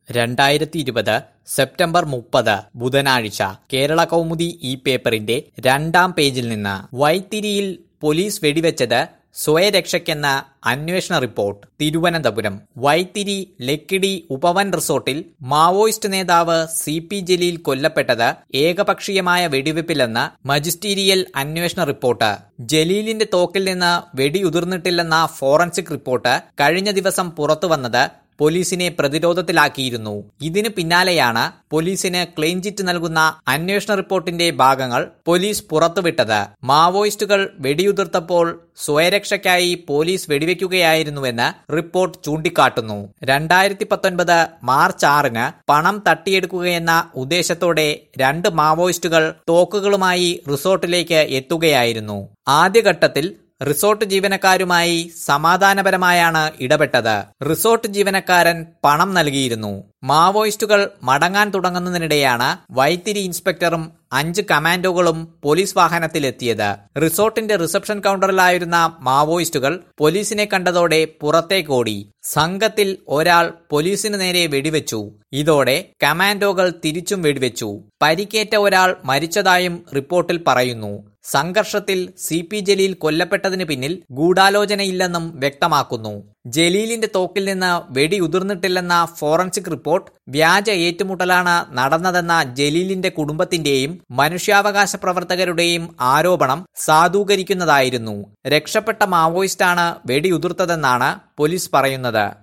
രണ്ടായിരത്തി ഇരുപത് സെപ്റ്റംബർ മുപ്പത് ബുധനാഴ്ച കേരള കൗമുദി ഈ പേപ്പറിന്റെ രണ്ടാം പേജിൽ നിന്ന് വൈത്തിരിയിൽ പോലീസ് വെടിവെച്ചത് സ്വയരക്ഷയ്ക്കെന്ന അന്വേഷണ റിപ്പോർട്ട് തിരുവനന്തപുരം വൈത്തിരി ലക്കിടി ഉപവൻ റിസോർട്ടിൽ മാവോയിസ്റ്റ് നേതാവ് സി പി ജലീൽ കൊല്ലപ്പെട്ടത് ഏകപക്ഷീയമായ വെടിവെപ്പിലെന്ന് മജിസ്റ്റീരിയൽ അന്വേഷണ റിപ്പോർട്ട് ജലീലിന്റെ തോക്കിൽ നിന്ന് വെടിയുതിർന്നിട്ടില്ലെന്ന ഫോറൻസിക് റിപ്പോർട്ട് കഴിഞ്ഞ ദിവസം പുറത്തുവന്നത് പോലീസിനെ പ്രതിരോധത്തിലാക്കിയിരുന്നു ഇതിന് പിന്നാലെയാണ് പോലീസിന് ക്ലീൻ ചിറ്റ് നൽകുന്ന അന്വേഷണ റിപ്പോർട്ടിന്റെ ഭാഗങ്ങൾ പോലീസ് പുറത്തുവിട്ടത് മാവോയിസ്റ്റുകൾ വെടിയുതിർത്തപ്പോൾ സ്വയരക്ഷയ്ക്കായി പോലീസ് വെടിവെക്കുകയായിരുന്നുവെന്ന് റിപ്പോർട്ട് ചൂണ്ടിക്കാട്ടുന്നു രണ്ടായിരത്തി പത്തൊൻപത് മാർച്ച് ആറിന് പണം തട്ടിയെടുക്കുകയെന്ന ഉദ്ദേശത്തോടെ രണ്ട് മാവോയിസ്റ്റുകൾ തോക്കുകളുമായി റിസോർട്ടിലേക്ക് എത്തുകയായിരുന്നു ആദ്യഘട്ടത്തിൽ റിസോർട്ട് ജീവനക്കാരുമായി സമാധാനപരമായാണ് ഇടപെട്ടത് റിസോർട്ട് ജീവനക്കാരൻ പണം നൽകിയിരുന്നു മാവോയിസ്റ്റുകൾ മടങ്ങാൻ തുടങ്ങുന്നതിനിടെയാണ് വൈത്തിരി ഇൻസ്പെക്ടറും അഞ്ച് കമാൻഡോകളും പോലീസ് വാഹനത്തിലെത്തിയത് റിസോർട്ടിന്റെ റിസപ്ഷൻ കൗണ്ടറിലായിരുന്ന മാവോയിസ്റ്റുകൾ പോലീസിനെ കണ്ടതോടെ പുറത്തേക്കോടി സംഘത്തിൽ ഒരാൾ പോലീസിന് നേരെ വെടിവെച്ചു ഇതോടെ കമാൻഡോകൾ തിരിച്ചും വെടിവെച്ചു പരിക്കേറ്റ ഒരാൾ മരിച്ചതായും റിപ്പോർട്ടിൽ പറയുന്നു സംഘർഷത്തിൽ സി പി ജലീൽ കൊല്ലപ്പെട്ടതിന് പിന്നിൽ ഗൂഢാലോചനയില്ലെന്നും വ്യക്തമാക്കുന്നു ജലീലിന്റെ തോക്കിൽ നിന്ന് വെടി ഉതിർന്നിട്ടില്ലെന്ന ഫോറൻസിക് റിപ്പോർട്ട് വ്യാജ ഏറ്റുമുട്ടലാണ് നടന്നതെന്ന ജലീലിന്റെ കുടുംബത്തിന്റെയും മനുഷ്യാവകാശ പ്രവർത്തകരുടെയും ആരോപണം സാധൂകരിക്കുന്നതായിരുന്നു രക്ഷപ്പെട്ട മാവോയിസ്റ്റാണ് വെടിയുതിർത്തതെന്നാണ് പോലീസ് പറയുന്നത്